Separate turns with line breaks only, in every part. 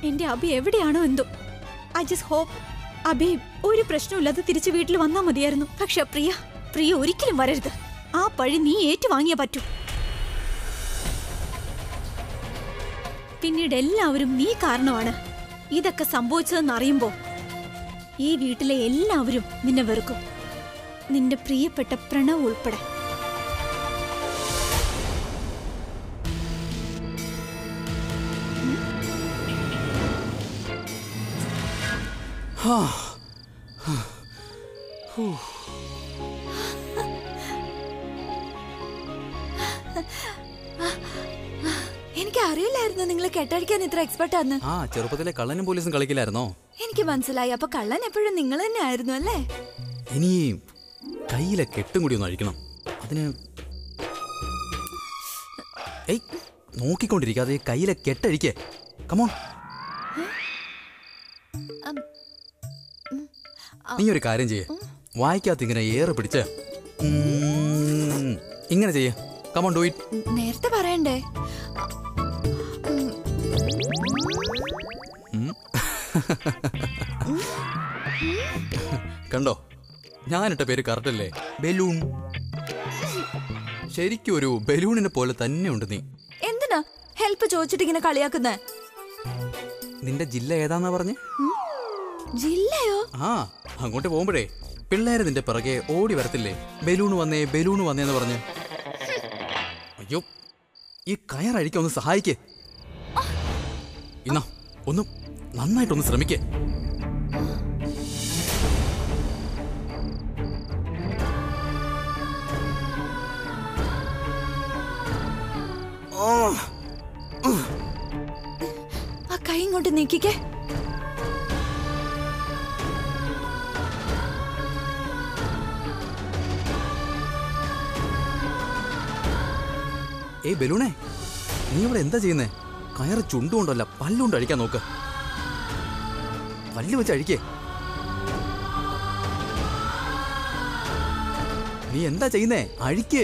എന്റെ അഭി എവിടെയാണോ എന്തോ ഐ ജസ്റ്റ് ഹോപ്പ് അഭി ഒരു പ്രശ്നമില്ലാതെ തിരിച്ച് വീട്ടിൽ വന്നാ മതിയായിരുന്നു പക്ഷെ പ്രിയ പ്രിയ ഒരിക്കലും വരരുത് ആ പഴി നീ ഏറ്റുവാങ്ങിയേ പറ്റൂ പിന്നീട് എല്ലാവരും നീ കാരണമാണ് ഇതൊക്കെ സംഭവിച്ചതെന്ന് അറിയുമ്പോ ഈ വീട്ടിലെ എല്ലാവരും നിന്നെ വെറുക്കും നിന്റെ പ്രിയപ്പെട്ട പ്രണവ് ഉൾപ്പെടെ
എനിക്ക് അറിയില്ലായിരുന്നു നിങ്ങൾ കെട്ടടിക്കാൻ ഇത്ര എക്സ്പെർട്ട് ആന്ന്
ആ ചെറുപ്പത്തിലെ കള്ളനും പോലീസും കളിക്കില്ലായിരുന്നോ
എനിക്ക് മനസ്സിലായി അപ്പൊ കള്ളൻ എപ്പോഴും നിങ്ങൾ തന്നെ ആയിരുന്നു അല്ലേ
ഇനി കയ്യിലെ കെട്ടും കൂടി ഒന്ന് അഴിക്കണം അതിന് ഏയ് നോക്കിക്കൊണ്ടിരിക്കാതെ കയ്യിലെ കെട്ടഴിക്കേ കമോൺ നീ ഒരു കാര്യം ചെയ്യേ വായിക്കാത്ത ഇങ്ങനെ ഏറെ പിടിച്ച് ഉം, ഇങ്ങനെ ചെയ്യേ കമോൺ ഡു ഇറ്റ്
നേരത്തെ പറയണ്ടേ
കണ്ടോ ഞാനിട്ട പേര് കറക്റ്റ് അല്ലേ ബലൂൺ ശരിക്കും ഒരു ബലൂണിനെ പോലെ തന്നെ ഉണ്ട് നീ
എന്തിനാ ഹെൽപ്പ് ചോദിച്ചിട്ട് ഇങ്ങനെ കളിയാക്കുന്നേ
നിന്റെ ജില്ല ഏതാന്നാ പറഞ്ഞേ
ജില്ലയോ
ആ അങ്ങോട്ട് പോകുമ്പോഴേ പിള്ളേര് നിന്റെ പിറകെ ഓടി വരത്തില്ലേ ബലൂൺ വന്നേ ബലൂൺ വന്നേന്ന് പറഞ്ഞ് അയ്യോ ഈ കയറഴിക്കാൻ ഒന്ന് സഹായിക്കേ ഇന്നാ ഒന്ന് നന്നായിട്ടൊന്ന് ശ്രമിക്കേ
ആ കൈ ഇങ്ങോട്ട് നീക്കിക്കേ
ഏയ് ബലൂണേ നീ ഇവിടെ എന്താ ചെയ്യുന്നേ കയറ് ചുണ്ടുകൊണ്ടല്ല പല്ലുകൊണ്ട് അഴിക്കാൻ നോക്ക് പല്ല് വെച്ച് അഴിക്കേ നീ എന്താ ചെയ്യുന്നേ അഴിക്കേ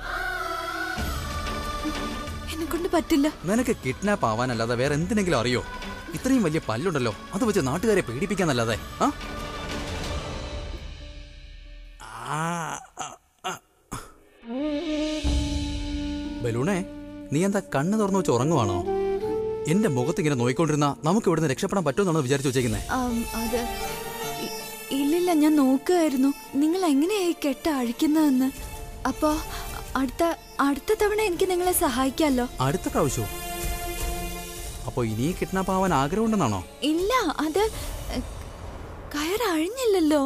എന്നെ കൊണ്ട് പറ്റില്ല
നിനക്ക് കിഡ്നാപ്പ് ആവാനല്ലാതെ വേറെ എന്തിനെങ്കിലും അറിയോ ഇത്രയും വലിയ പല്ലുണ്ടല്ലോ അത് വെച്ച് നാട്ടുകാരെ പേടിപ്പിക്കാന്നല്ലാതെ ആ ആ, ആ, ആ. ബലൂണേ നീ എന്താ കണ്ണ് തുറന്നു വെച്ച് ഉറങ്ങുവാണോ എന്റെ മുഖത്ത് ഇങ്ങനെ നോയിക്കൊണ്ടിരുന്ന നമുക്ക് ഇവിടുന്ന് രക്ഷപ്പെടാൻ പറ്റുമെന്നാണ് വിചാരിച്ചു വെച്ചേക്കുന്നത്
ആം, അത് ഇ- ഇല്ലില്ല ഞാൻ നോക്കുകയായിരുന്നു നിങ്ങൾ എങ്ങനെയായി കെട്ട് അഴിക്കുന്നതെന്ന് അപ്പോ അടുത്ത അടുത്ത തവണ എനിക്ക് നിങ്ങളെ സഹായിക്കാമല്ലോ
അടുത്ത പ്രാവശ്യവും അപ്പൊ ഇനി കിഡ്നാപ്പ് ആവാൻ ആഗ്രഹമുണ്ടെന്നാണോ
ഇല്ല അത് എ, കയർ അഴിഞ്ഞില്ലല്ലോ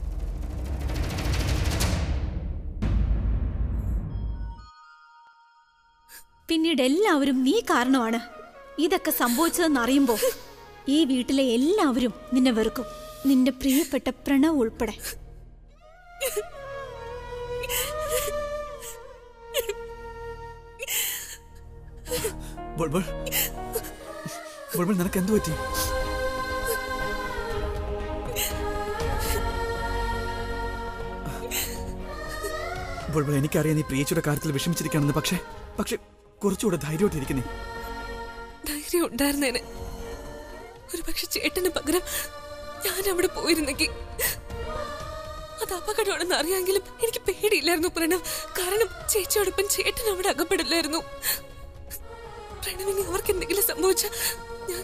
പിന്നീട് എല്ലാവരും നീ കാരണമാണ് ഇതൊക്കെ സംഭവിച്ചതെന്ന് അറിയുമ്പോ ഈ വീട്ടിലെ എല്ലാവരും നിന്നെ വെറുക്കും നിന്റെ പ്രിയപ്പെട്ട പ്രണവ് ഉൾപ്പെടെ
ബുൾബുൾ ബുൾബുൾ നിനക്ക് എന്ത് പറ്റി ബുൾബുൾ എനിക്കറിയാം നീ പ്രിയച്ചയുടെ കാര്യത്തിൽ വിഷമിച്ചിരിക്കുകയാണെന്ന് പക്ഷേ പക്ഷെ കുറച്ചുകൂടെ ധൈര്യമായിട്ടിരിക്കുന്നേ
ധൈര്യം ഉണ്ടായിരുന്നേനെ ഒരു പക്ഷെ ചേട്ടന് പകരം ഞാൻ അവിടെ പോയിരുന്നെങ്കിൽ അത് അപകടമാണെന്ന് അറിയാമെങ്കിലും എനിക്ക് പേടിയില്ലായിരുന്നു പ്രണവ് കാരണം ചേച്ചിയോടൊപ്പം ചേട്ടൻ അവിടെ അകപ്പെടില്ലായിരുന്നു പ്രണവിന് അവർക്ക് എന്തെങ്കിലും സംഭവിച്ച ഞാൻ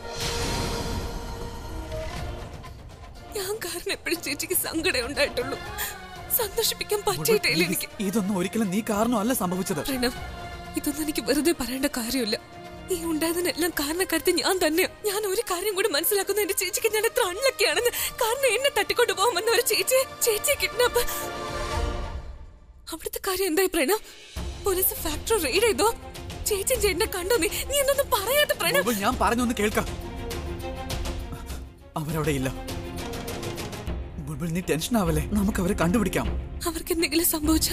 ഞാൻ കാരണം എപ്പോഴും ചേച്ചിക്ക് സങ്കടം ഉണ്ടായിട്ടുള്ളൂ സന്തോഷിപ്പിക്കാൻ പറ്റിയിട്ടില്ല എനിക്ക്
ഇതൊന്നും ഒരിക്കലും നീ കാരണമല്ല സംഭവിച്ചത്
പ്രണവ് ഇതൊന്നും എനിക്ക് വെറുതെ പറയേണ്ട കാര്യമില്ല ഈ ഉണ്ടായതിനെല്ലാം കാരണക്കാരത്തെ ഞാൻ തന്നെയാ ഞാൻ ഒരു കാര്യം കൂടി മനസ്സിലാക്കുന്ന എന്റെ ചേച്ചിക്ക് ഞാൻ എത്ര അൺലക്കിയാണെന്ന് കാരണം എന്നെ തട്ടിക്കൊണ്ടു പോകുമെന്ന ഒരു ചേച്ചി ചേച്ചിയെ കിഡ്നാപ്പ് അവിടുത്തെ കാര്യം എന്തായി പ്രണവ് പോലീസ് ഫാക്ടറി റെയ്ഡ് ചെയ്തോ ചേച്ചി ചേട്ടനെ കണ്ടോ നീ നീ എന്നൊന്നും പറയാത്ത പ്രണവ്
ബുൾബുൾ ഞാൻ പറഞ്ഞൊന്ന് കേൾക്കാം അവരവിടെ ഇല്ല ബുൾബുൾ നീ ടെൻഷൻ ആവല്ലേ നമുക്ക് അവരെ കണ്ടുപിടിക്കാം
അവർക്ക് എന്തെങ്കിലും സംഭവിച്ച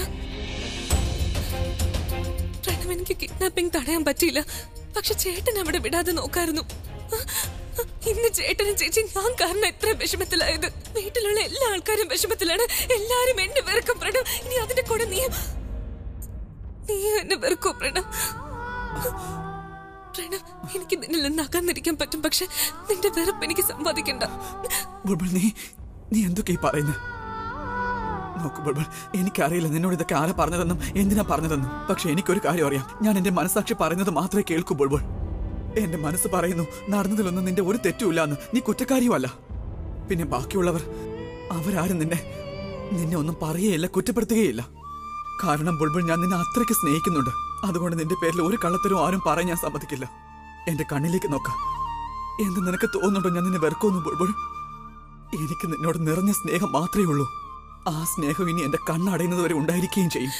പ്രണവ് എനിക്ക് കിഡ്നാപ്പിംഗ് തടയാൻ പറ്റിയില്ല പക്ഷെ ചേട്ടൻ അവിടെ വിടാതെ നോക്കായിരുന്നു ഇന്ന് ചേട്ടനും ചേച്ചി ഞാൻ കാരണം എത്ര വിഷമത്തിലായത് വീട്ടിലുള്ള എല്ലാ ആൾക്കാരും വിഷമത്തിലാണ് എല്ലാരും എന്നെ വെറുക്കും പ്രണവ് ഇനി അതിന്റെ കൂടെ നീ നീ എന്നെ വെറുക്കോ പ്രണവ് പ്രണവ് എനിക്ക് നിന്നിൽ നിന്ന് അകന്നിരിക്കാൻ പറ്റും പക്ഷെ നിന്റെ വെറുപ്പ് എനിക്ക് സമ്പാദിക്കണ്ട
ബുൾബുൾ നീ നീ എന്തൊക്കെ ഈ പറയുന്നത് നോക്ക് ബുൾബുൾ എനിക്കറിയില്ല നിന്നോട് ഇതൊക്കെ ആരാ പറഞ്ഞതെന്നും എന്തിനാ പറഞ്ഞതെന്നും പക്ഷെ എനിക്കൊരു കാര്യം അറിയാം ഞാൻ എന്റെ മനസാക്ഷി പറയുന്നത് മാത്രമേ കേൾക്കൂ ബുൾബുൾ എന്റെ മനസ്സ് പറയുന്നു നടന്നതിലൊന്നും നിന്റെ ഒരു തെറ്റുമില്ല എന്ന് നീ കുറ്റക്കാരിയുമല്ല പിന്നെ ബാക്കിയുള്ളവർ അവരാരും നിന്നെ നിന്നെ ഒന്നും പറയുകയില്ല കുറ്റപ്പെടുത്തുകയില്ല കാരണം ബുൾബുൾ ഞാൻ നിന്നെ അത്രയ്ക്ക് സ്നേഹിക്കുന്നുണ്ട് അതുകൊണ്ട് നിന്റെ പേരിൽ ഒരു കള്ളത്തരവും ആരും പറയാൻ ഞാൻ സമ്മതിക്കില്ല എന്റെ കണ്ണിലേക്ക് നോക്ക എന്ത് നിനക്ക് തോന്നുന്നുണ്ടോ ഞാൻ നിന്നെ വെറുക്കുന്നു ബുൾബുൾ എനിക്ക് നിന്നോട് നിറഞ്ഞ സ്നേഹം മാത്രമേ ഉള്ളൂ ആ സ്നേഹം ഇനി എന്റെ കണ്ണടയുന്നത് വരെ ഉണ്ടായിരിക്കുകയും ചെയ്യും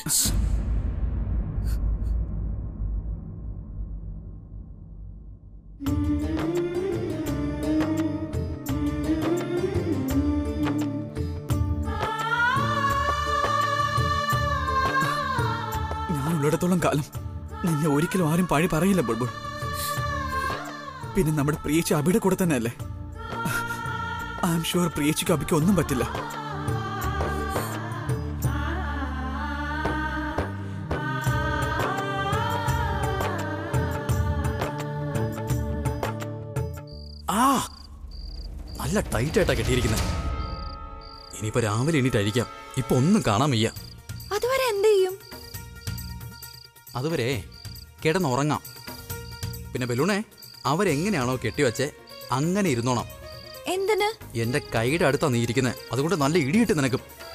ഞാനുള്ളിടത്തോളം കാലം നിന്നെ ഒരിക്കലും ആരും പഴി പറയില്ല ബുൾബുൾ പിന്നെ നമ്മുടെ പ്രിയച്ച അബിയുടെ കൂടെ തന്നെ അല്ലേ ഐ ആം ഷുവർ പ്രിയച്ചിക്ക് അബിക്ക് ഒന്നും പറ്റില്ല
ആ നല്ല ടൈറ്റ് ആയിട്ടാ കെട്ടിയിരിക്കുന്നത് ഇനിയിപ്പോ രാവിലെ എണീറ്റഴിക്കാം ഇപ്പൊ ഒന്നും കാണാൻ വയ്യ
അതുവരെ എന്ത് ചെയ്യും
അതുവരെ കിടന്നുറങ്ങാം പിന്നെ ബലൂണേ അവരെങ്ങനെയാണോ കെട്ടിവെച്ചേ അങ്ങനെ ഇരുന്നോണം
എന്തിന്
എന്റെ കൈയുടെ അടുത്താ നീ ഇരിക്കുന്നത് അതുകൊണ്ട് നല്ല ഇടിയിട്ട് നിനക്ക്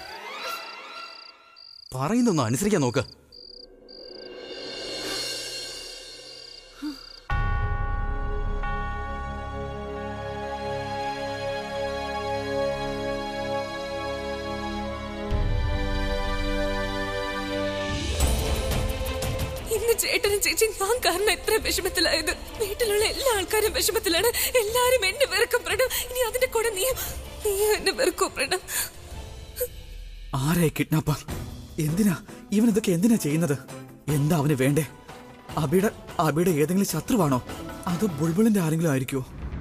പറയുന്നൊന്ന് അനുസരിക്കാൻ നോക്ക്
ഇന്ന് ചേട്ടനും ചേച്ചി ഞാൻ കാരണം എത്ര വിഷമത്തിലായത് വീട്ടിലുള്ള എല്ലാ ആൾക്കാരും വിഷമത്തിലാണ് എല്ലാരും എന്നെ വെറുക്കും പ്രണവ് ഇനി അതിന്റെ കൂടെ നീയും നീയും എന്നെ വെറുക്കോ പ്രണവ്
ആരായി കിഡ്നാപ്പർ എന്തിനാ ഇവൻ ഇതൊക്കെ എന്തിനാ ചെയ്യുന്നത് എന്താ അവന് വേണ്ടേ അബിയുടെ അബിയുടെ ഏതെങ്കിലും ശത്രുവാണോ അതോ ബുൾബുളിന്റെ ആരെങ്കിലും ആയിരിക്കുമോ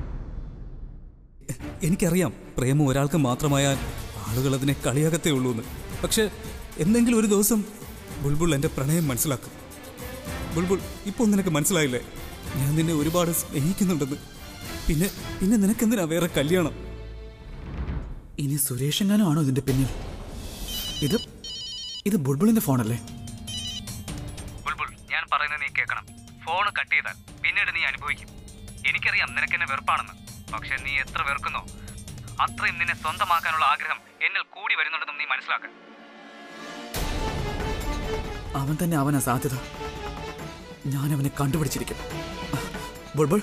എനിക്കറിയാം പ്രേമം ഒരാൾക്ക് മാത്രമായാൽ ആളുകൾ അതിനെ കളിയാകത്തേ ഉള്ളൂ എന്ന് പക്ഷെ എന്തെങ്കിലും ഒരു ദിവസം ബുൾബുൾ എൻ്റെ പ്രണയം മനസ്സിലാക്കും ബുൾബുൾ ഇപ്പോൾ നിനക്ക് മനസ്സിലായില്ലേ ഞാൻ നിന്നെ ഒരുപാട് സ്നേഹിക്കുന്നുണ്ടെന്ന് പിന്നെ പിന്നെ നിനക്കെന്തിനാ വേറെ കല്യാണം
ഇനി സുരേഷ് എങ്ങാനും ആണോ ഇതിന്റെ പിന്നിൽ ഇത് ഇത് ബുൾബുളിന്റെ ഫോണല്ലേ
ബുൾബുൾ ഞാൻ പറയുന്നത് നീ കേൾക്കണം ഫോൺ കട്ട് ചെയ്താൽ പിന്നീട് നീ അനുഭവിക്കും എനിക്കറിയാം നിനക്ക് എന്നെ വെറുപ്പാണെന്ന് പക്ഷെ നീ എത്ര വെറുക്കുന്നോ അത്രയും നിന്നെ സ്വന്തമാക്കാനുള്ള ആഗ്രഹം എന്നിൽ കൂടി വരുന്നുണ്ടെന്നും നീ മനസ്സിലാക്കുക
അവൻ തന്നെ അവനാ സാധ്യത ഞാൻ അവനെ കണ്ടുപിടിച്ചിരിക്കും Bulbul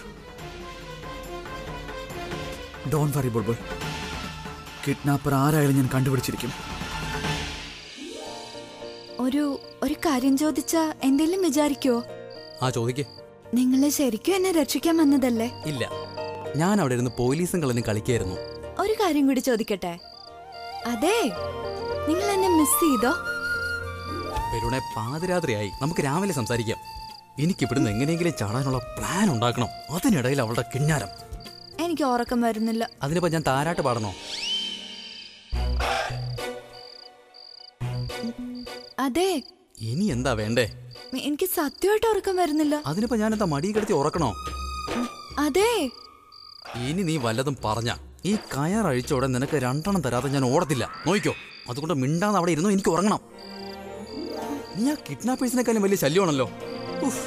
don't worry Bulbul kidnapper ആരായാലും ഞാൻ കണ്ടുപിടിച്ചിരിക്കും
ഒരു ഒരു കാര്യം ചോദിച്ചാ എന്തെങ്കിലും വിചാരിക്കോ
ആ ചോദിക്കേ
നിങ്ങൾ ശരിക്കും എന്നെ രക്ഷിക്കാൻ വന്നതല്ലേ
ഇല്ല ഞാൻ അവിടെ ഇരുന്ന് പോലീസും കളഞ്ഞ് കളിക്കായിരുന്നു
ഒരു കാര്യം കൂടി ചോദിക്കട്ടെ അതെ നിങ്ങൾ എന്നെ മിസ് ചെയ്തോ
പെരുണെ പാതിരാത്രിയായി നമുക്ക് രാവിലെ സംസാരിക്കാം എനിക്കിവിടുന്ന് എങ്ങനെയെങ്കിലും ചാടാനുള്ള പ്ലാൻ ഉണ്ടാക്കണം അതിനിടയിൽ അവളുടെ കിഞ്ഞാരം
എനിക്ക് ഉറക്കം വരുന്നില്ല
അതിനിപ്പോ ഞാൻ താരാട്ട് പാടണോ
അതെ
ഇനി എന്താ വേണ്ടേ
എനിക്ക് സത്യമായിട്ട് ഉറക്കം വരുന്നില്ല
അതിനിപ്പോ ഞാൻ എന്താ മടി കിടത്തി ഉറക്കണോ
അതെ
ഇനി നീ വല്ലതും പറഞ്ഞ ഈ കയർ അഴിച്ചോടെ നിനക്ക് രണ്ടെണ്ണം തരാതെ ഞാൻ ഓടത്തില്ല നോയിക്കോ അതുകൊണ്ട് മിണ്ടാതെ അവിടെ ഇരുന്നു എനിക്ക് ഉറങ്ങണം നീ ആ കിഡ്നാപ്പേഴ്സിനെക്കാളും വലിയ ശല്യമാണല്ലോ ഉഫ്.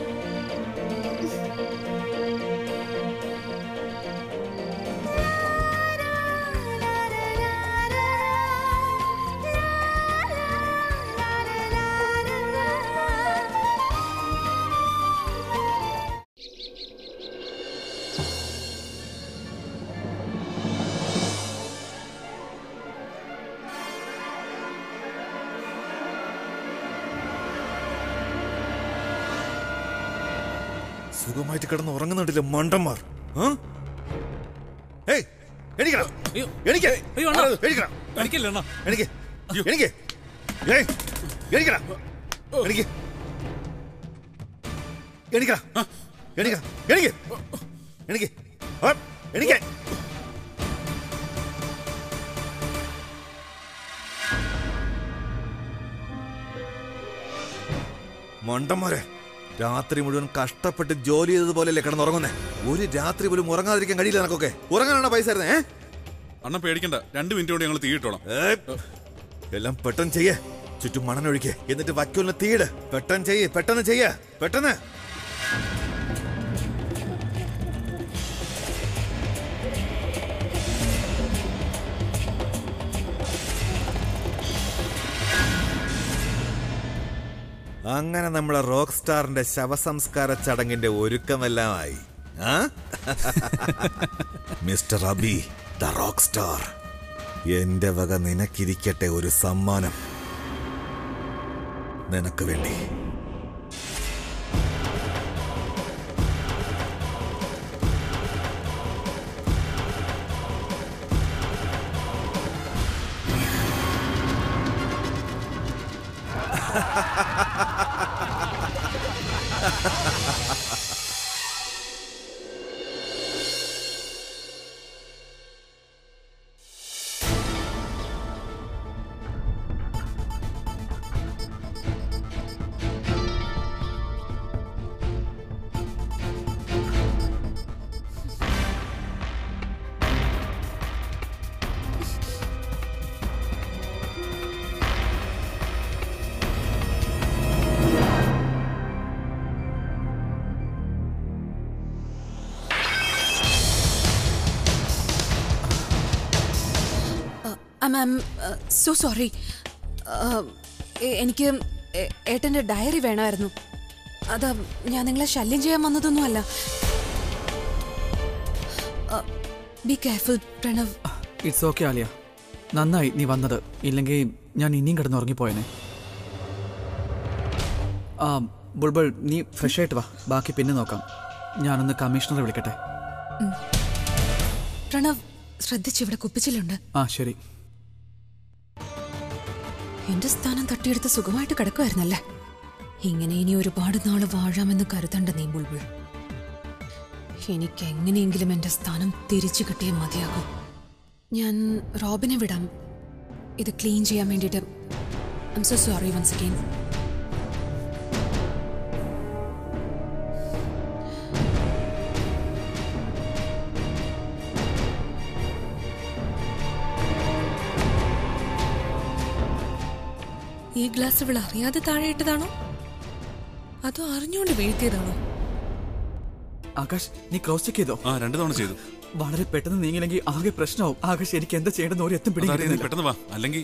സുഖമായിട്ട് കിടന്ന് ഉറങ്ങുന്നുണ്ടല്ലോ മണ്ടന്മാർ ആ? ഏയ്, എണീക്കടാ.
അയ്യോ.
എണീക്ക്.
അയ്യോ, അണ്ണാ.
ആ, എണീക്കടാ.
കളിക്കല്ലേ അണ്ണാ
എണീക്ക്. എണീക്ക്. ഏയ്, എണീക്കടാ. എണീക്ക്. എണീക്കടാ. എണീക്കടാ. എണീക്ക്. എണീക്ക്. ആ, എണീക്ക്. മണ്ടന്മാരെ രാത്രി മുഴുവൻ കഷ്ടപ്പെട്ട് ജോലി ചെയ്തതുപോലെയല്ലേ കിടന്നുറങ്ങുന്നേ ഒരു രാത്രി പോലും ഉറങ്ങാതിരിക്കാൻ കഴിയില്ല എനക്കൊക്കെ ഉറങ്ങാനാണ് പൈസ തരുന്നേ ഏ?
അണ്ണ പേടിക്കണ്ട രണ്ട് മിനിറ്റ് കൊണ്ട് ഞങ്ങൾ തീയിട്ടോളാം
ഏ, എല്ലാം പെട്ടെന്ന് ചെയ്യേ ചുറ്റും മണനൊഴിക്കേ എന്നിട്ട് വയ്ക്കലിന് തീയിട് പെട്ടെന്ന് ചെയ്യേ പെട്ടെന്ന് ചെയ്യേ പെട്ടെന്ന് അങ്ങനെ നമ്മളെ റോക്ക് സ്റ്റാറിന്റെ ശവസംസ്കാര ചടങ്ങിന്റെ ഒരുക്കമെല്ലാമായി ആ? Mister Abi the rock star എന്റെ വക നിനക്കിരിക്കട്ടെ ഒരു സമ്മാനം നിനക്ക് വേണ്ടി
മാം സോ സോറി എനിക്ക് ഏ- ഏട്ടന്റെ ഡയറി വേണമായിരുന്നു അത് ഞാൻ നിങ്ങളെ ശല്യം ചെയ്യാൻ വന്നതൊന്നുമല്ല be careful Pranav
it's okay Aliya നന്നായി നീ വന്നത് ഇല്ലെങ്കിൽ ഞാൻ ഇനിയും കിടന്ന് ഉറങ്ങിപ്പോയനെ ആ ബുൾബുൾ നീ ഫ്രഷ് ആയിട്ട് വാ ബാക്കി പിന്നെ നോക്കാം ഞാനൊന്ന് കമ്മീഷണറെ വിളിക്കട്ടെ
പ്രണവ് ശ്രദ്ധിച്ച് ഇവിടെ കുപ്പിച്ചിലുണ്ട്
ആ ശരി
എന്റെ സ്ഥാനം തട്ടിയെടുത്ത് സുഖമായിട്ട് കിടക്കുമായിരുന്നല്ലേ ഇങ്ങനെ ഇനി ഒരുപാട് നാള് വാഴാമെന്ന് കരുതണ്ട നീ ബുൾബുൾ എനിക്ക് എങ്ങനെയെങ്കിലും എന്റെ സ്ഥാനം തിരിച്ചു കിട്ടിയേ മതിയാകും ഞാൻ റോബിനെ വിടാം ഇത് ക്ലീൻ ചെയ്യാൻ വേണ്ടിയിട്ട് I'm so sorry once again ഈ ഗ്ലാസ് ഇവൾ അറിയാതെ താഴെ ഇട്ടതാണോ അതോ അറിഞ്ഞുകൊണ്ട് വീഴ്ത്തിയതാണോ
ആകാശ് നീ ക്രോസ് ചെക്ക് ചെയ്തോ
ആ രണ്ടു തവണ ചെയ്തു
വളരെ പെട്ടെന്ന് നീങ്ങില്ലെങ്കിൽ ആകെ പ്രശ്നമാവും ആകാശ് എനിക്ക് എന്താ ചെയ്യേണ്ടെന്ന് ഒരു എത്തും
അതറിയാം, നീ
പിടിക്കുന്നില്ല
പെട്ടെന്ന് വാ അല്ലെങ്കിൽ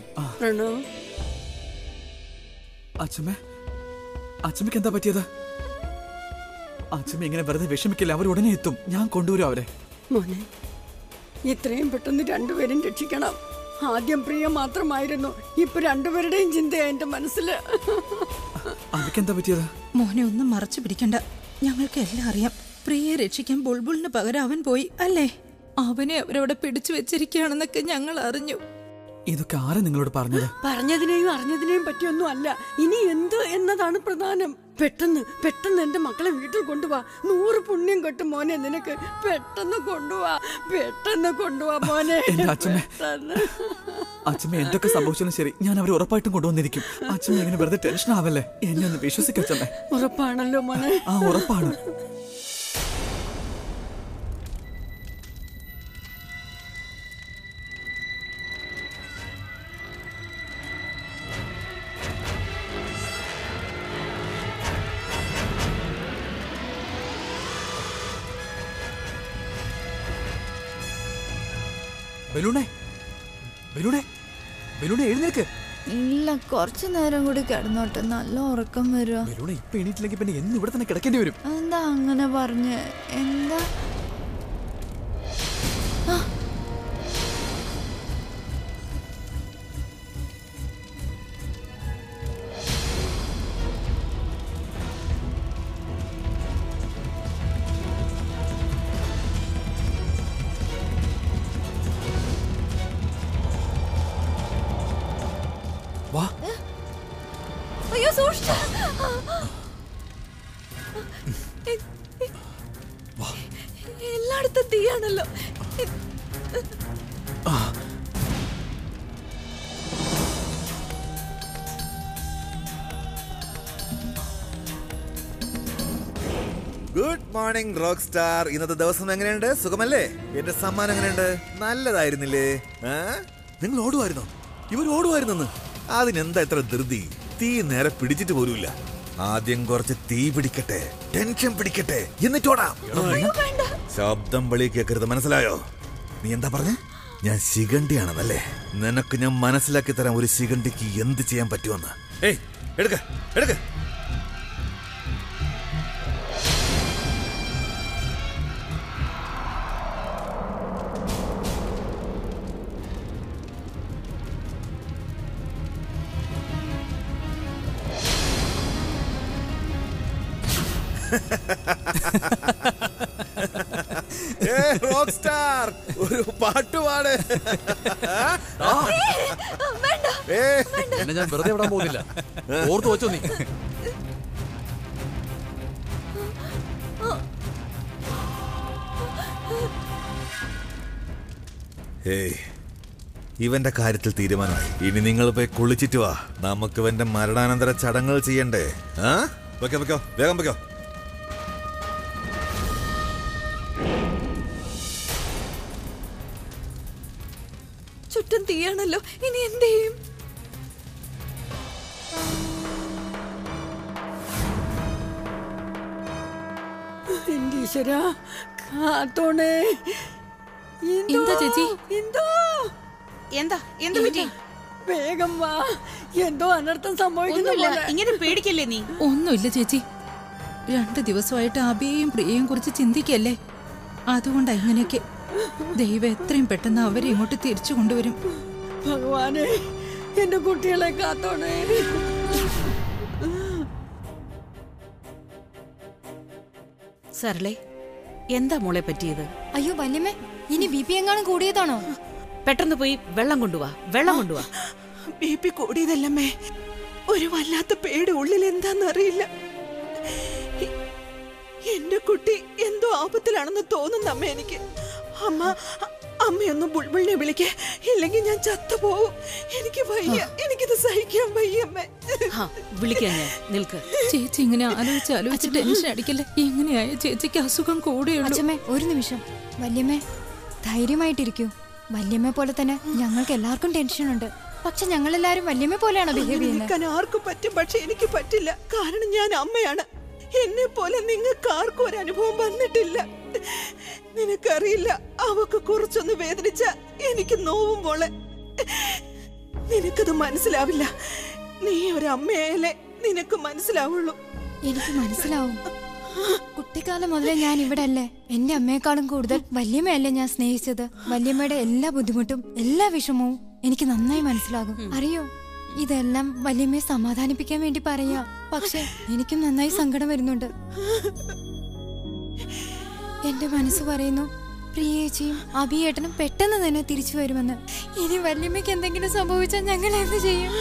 അച്ഛമ്മ അച്ഛമ്മക്ക് എന്താ പറ്റിയത് അച്ഛമ്മ ഇങ്ങനെ വെറുതെ വിഷമിക്കില്ല അവർ ഉടനെ എത്തും ഞാൻ കൊണ്ടുവരും അവരെ
മോനെ ഇത്രയും പെട്ടെന്ന് രണ്ടുപേരും രക്ഷിക്കണം ആദ്യം പ്രിയ മാത്രമായിരുന്നു ഇപ്പൊ രണ്ടുപേരുടെയും ചിന്തയാ എന്റെ മനസ്സില്
അവർക്ക് എന്താ പറ്റിയത്
മോനെ ഒന്നും മറച്ചു പിടിക്കണ്ട ഞങ്ങൾക്ക് എല്ലാം അറിയാം പ്രിയയെ രക്ഷിക്കാൻ ബുൾബുളിന് പകരം അവൻ പോയി അല്ലേ അവനെ അവരവിടെ പിടിച്ചു വെച്ചിരിക്കുകയാണെന്നൊക്കെ ഞങ്ങൾ അറിഞ്ഞു
ഇതൊക്കെ ആരാ നിങ്ങളോട് പറഞ്ഞത്
പറഞ്ഞതിനെയും അറിഞ്ഞതിനെയും പറ്റിയൊന്നും അല്ല ഇനി എന്ത് എന്നതാണ് പ്രധാനം പെട്ടെന്ന് പെട്ടെന്ന് എന്റെ മക്കളെ വീട്ടിൽ കൊണ്ടുപോവാ നൂറ് പുണ്യം കെട്ടും മോനെ നിനക്ക് പെട്ടെന്ന് കൊണ്ടുപോവാ പെട്ടെന്ന് കൊണ്ടുപോവാ മോനെ
എന്റെ അച്ഛമ്മേ.
പെട്ടെന്ന്
അച്ഛമ്മ എന്തൊക്കെ സംഭവിച്ചാലും ശരി ഞാൻ അവരെ ഉറപ്പായിട്ടും കൊണ്ടുവന്നിരിക്കും അച്ഛമ്മ ഇങ്ങനെ വെറുതെ ടെൻഷൻ ആവല്ലേ എന്നെ ഒന്ന് വിശ്വസിക്കച്ചമ്മേ
ഉറപ്പാണല്ലോ മോനെ
ആ ഉറപ്പാണ് ബലൂണേ ബലൂണേ ബലൂണേ എഴുന്നേൽക്ക്
ഇല്ല കുറച്ചു നേരം കൂടി കിടന്നോട്ടെ നല്ല ഉറക്കം വരുമോ
ബലൂണേ ഇപ്പൊ എണീറ്റില്ലെങ്കിൽ പിന്നെ എന്ന് ഇവിടെ തന്നെ കിടക്കേണ്ടി വരും
എന്താ അങ്ങനെ പറഞ്ഞ് എന്താ
വാ
അയ്യോ സൂക്ഷിച്ചു
മോർണിംഗ് റോക്ക് സ്റ്റാർ ഇന്നത്തെ ദിവസം എങ്ങനെയുണ്ട് സുഖമല്ലേ എന്റെ സമ്മാനം എങ്ങനെയുണ്ട് നല്ലതായിരുന്നില്ലേ ആ? നിങ്ങൾ ഓടുമായിരുന്നോ ഇവർ ഓടുമായിരുന്നെന്ന് അതിനെന്താ എത്ര ധൃതി തീ നേരെ പിടിച്ചിട്ട് പോലുമില്ല ആദ്യം കുറച്ച് തീ പിടിക്കട്ടെ ടെൻഷൻ പിടിക്കട്ടെ എന്നിട്ടോടാം ശബ്ദം വെളി കേൾക്കരുത് മനസ്സിലായോ നീ എന്താ പറഞ്ഞ ഞാൻ ശിഖണ്ഡിയാണെന്നല്ലേ നിനക്ക് ഞാൻ മനസ്സിലാക്കി തരാം ഒരു ശിഖണ്ഡിക്ക് എന്ത് ചെയ്യാൻ പറ്റുമെന്ന് ഏയ് എടുക്ക എടുക്ക ഏ, റോക്ക് സ്റ്റാർ ഒരു പാട്ടുപാട് ഏ
എന്നെ ഞാൻ വെറുതെ വിടാൻ പോകുന്നില്ല ഓർത്തു വെച്ചോ നീ
ഏയ് ഇവന്റെ കാര്യത്തിൽ തീരുമാനമായി ഇനി നിങ്ങൾ പോയി കുളിച്ചിട്ട് വാ നമുക്ക് ഇവന്റെ മരണാനന്തര ചടങ്ങുകൾ ചെയ്യണ്ടേ ആ വെക്കോ വെക്കോ വേഗം വെക്കോ
ചുറ്റും തീയാണല്ലോ ഇനി എന്ത് ചെയ്യും
എന്റെ ഈശ്വര കാത്തോണേ എന്തോ,
എന്താ ചേച്ചി?
എന്തോ
എന്താ എന്ത് പറ്റി
വേഗം വാ എന്തോ അനർത്ഥം സംഭവിക്കുന്ന
ഒന്നുമില്ല
പോലെ.
ഇങ്ങനെ പേടിക്കല്ലേ നീ
ഒന്നുമില്ല ചേച്ചി രണ്ട് ദിവസമായിട്ട് അബിയെയും പ്രിയയും കുറിച്ച് ചിന്തിക്കല്ലേ അതുകൊണ്ടാ ഇങ്ങനെയൊക്കെ ദൈവം എത്രയും പെട്ടെന്ന് അവരെ ഇങ്ങോട്ട് തിരിച്ചു കൊണ്ടുവരും
ഭഗവാനെ എന്റെ കുട്ടികളെ കാത്തോണേ
സർലേ എന്താ മോളെ പറ്റിയത്
അയ്യോ വല്യമ്മേ ഇനി ബി പി എങ്ങാനും കൂടിയതാണോ
പെട്ടെന്ന് പോയി വെള്ളം കൊണ്ടുവാ വെള്ളം കൊണ്ടുവാ
ബി പി കൂടിയതല്ലമ്മേ ഒരു വല്ലാത്ത പേടി ഉള്ളിൽ എന്താന്നറിയില്ല എ- എന്റെ കുട്ടി എന്തോ ആപത്തിലാണെന്ന് തോന്നുന്നു അമ്മ എനിക്ക് അമ്മ അ- അമ്മയൊന്ന് ബുൾബുളിനെ വിളിക്കേ ഇല്ലെങ്കിൽ ഞാൻ ചത്തുപോകും എനിക്ക് വയ്യ എനിക്കിത് സഹിക്കാൻ വയ്യമ്മേ
ഹാ, വിളിക്കാം ഞാൻ നിൽക്ക്
ചേച്ചി ഇങ്ങനെ ആലോചിച്ച് ആലോചിച്ച് ടെൻഷൻ അടിക്കല്ലേ എങ്ങനെയായ ചേച്ചിക്ക് അസുഖം കൂടെയുള്ളൂ
അച്ഛമ്മേ ഒരു നിമിഷം വല്യമ്മേ ധൈര്യമായിട്ടിരിക്കൂ വല്യമ്മ പോലെ തന്നെ ഞങ്ങൾക്ക് എല്ലാവർക്കും ടെൻഷനുണ്ട് പക്ഷെ ഞങ്ങളെല്ലാരും വല്യമ്മ പോലെയാണോ ബിഹേവ് ചെയ്യുന്നത്
നിൽക്കാൻ ആർക്കും പറ്റും പക്ഷെ എനിക്ക് പറ്റില്ല കാരണം ഞാൻ അമ്മയാണ് എന്നെ പോലെ നിങ്ങൾക്ക് ആർക്കും ഒരു അനുഭവം വന്നിട്ടില്ല നിനക്കറിയില്ല അവക്ക് കുറച്ചൊന്ന് വേദനിച്ച എനിക്ക് നോവും മോളെ നിനക്കത് മനസ്സിലാവില്ല നീ ഒരു അമ്മയായാലേ നിനക്ക് മനസ്സിലാവുള്ളൂ
എനിക്ക് മനസ്സിലാവും കുട്ടിക്കാലം മുതലേ ഞാൻ ഇവിടെ അല്ലേ എന്റെ അമ്മയെക്കാളും കൂടുതൽ വല്യമ്മയല്ലേ ഞാൻ സ്നേഹിച്ചത് വല്യമ്മയുടെ എല്ലാ ബുദ്ധിമുട്ടും എല്ലാ വിഷമവും എനിക്ക് നന്നായി മനസ്സിലാകും അറിയോ ഇതെല്ലാം വല്യമ്മയെ സമാധാനിപ്പിക്കാൻ വേണ്ടി പറയാ പക്ഷെ എനിക്കും നന്നായി സങ്കടം വരുന്നുണ്ട് എന്റെ മനസ്സ് പറയുന്നു പ്രിയേച്ചിയും അഭിയേട്ടനും പെട്ടെന്ന് തന്നെ തിരിച്ചു വരുമെന്ന് ഇനി വല്യമ്മയ്ക്ക് എന്തെങ്കിലും സംഭവിച്ചാൽ ഞങ്ങൾ എന്ത് ചെയ്യും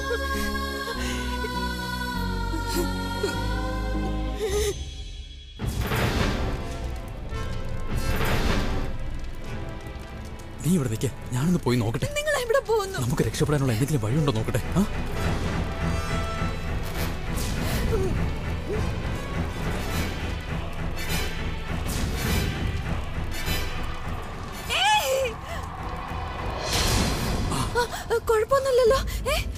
നീ ഇവിടെ നിൽക്കേ ഞാനൊന്ന് പോയി നോക്കട്ടെ
നിങ്ങൾ എവിടെ പോകുന്നു
നമുക്ക് രക്ഷപ്പെടാനുള്ള എന്തെങ്കിലും വഴിയുണ്ടോ നോക്കട്ടെ ആ
ആ, കുഴപ്പമൊന്നുമില്ലല്ലോ ഏ